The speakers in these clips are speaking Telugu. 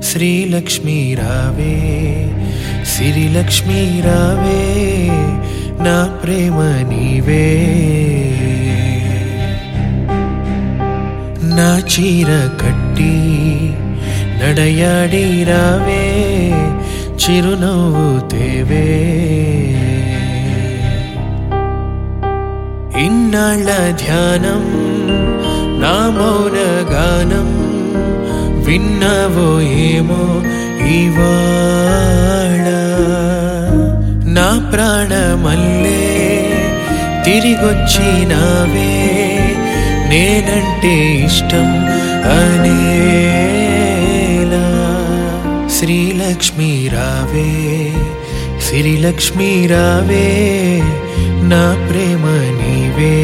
శ్రీలక్ష్మీ రావే సిరిలక్ష్మీ రావే నా ప్రేమ నీవే నా చీర కట్టి నడయాడి రావే చిరునవ్వు తేవే ఇన్నాళ్ళ ధ్యానం నా మౌన గానం విన్నావో ఏమో ఇవాళ నా ప్రాణమల్లే తిరిగొచ్చినావే నేనంటే ఇష్టం అనేలా శ్రీలక్ష్మీ రావే సిరిలక్ష్మీ రావే నా ప్రేమ నీవే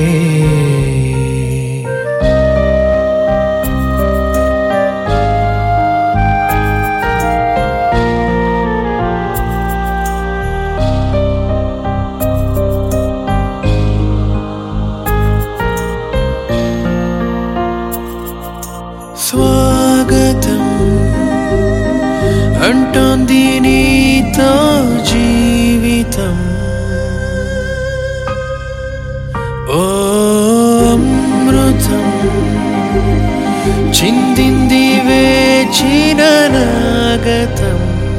స్వాగతం అంటోంది నీతో జీవితం ఓ అమృతం చిందింది వేచిన నాగతం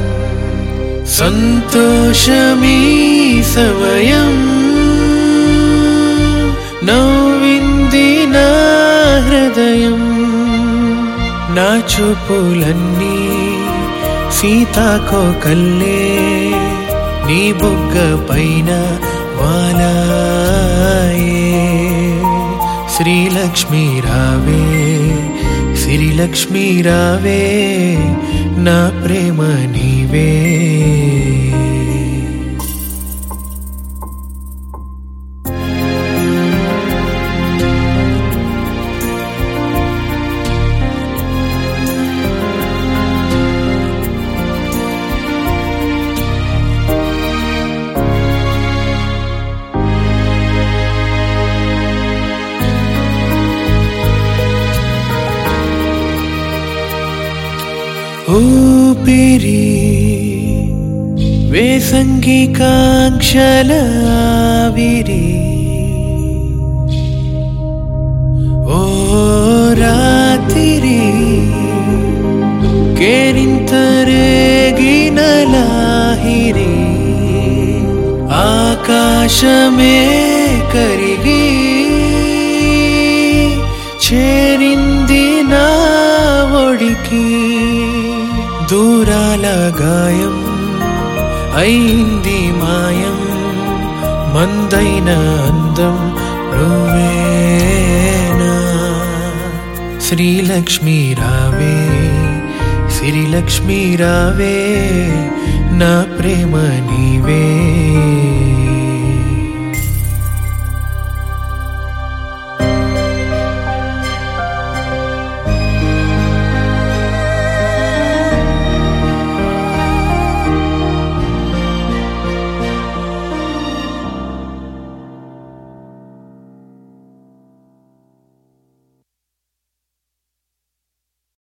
సంతోషమీ సమయం నవ్వింది నా హృదయం నా చూపులన్నీ సీతాకో కల్లే నీ బుగ్గ పైన వాలాయే శ్రీలక్ష్మీ రావే సిరిలక్ష్మీ రావే నా ప్రేమ నీవే ఊపిరి వేసంగి కాంక్షల ఆవిరి ఓ రాత్రి కేరింతరేగిన లాహిరి ఆకాశమే కరిగి చేరింది నా ఒడికి దూరాల గాయం అయింది మాయం మందైన అందం నువ్వేనా శ్రీలక్ష్మీ రావే సిరిలక్ష్మీ రావే నా ప్రేమ నీవే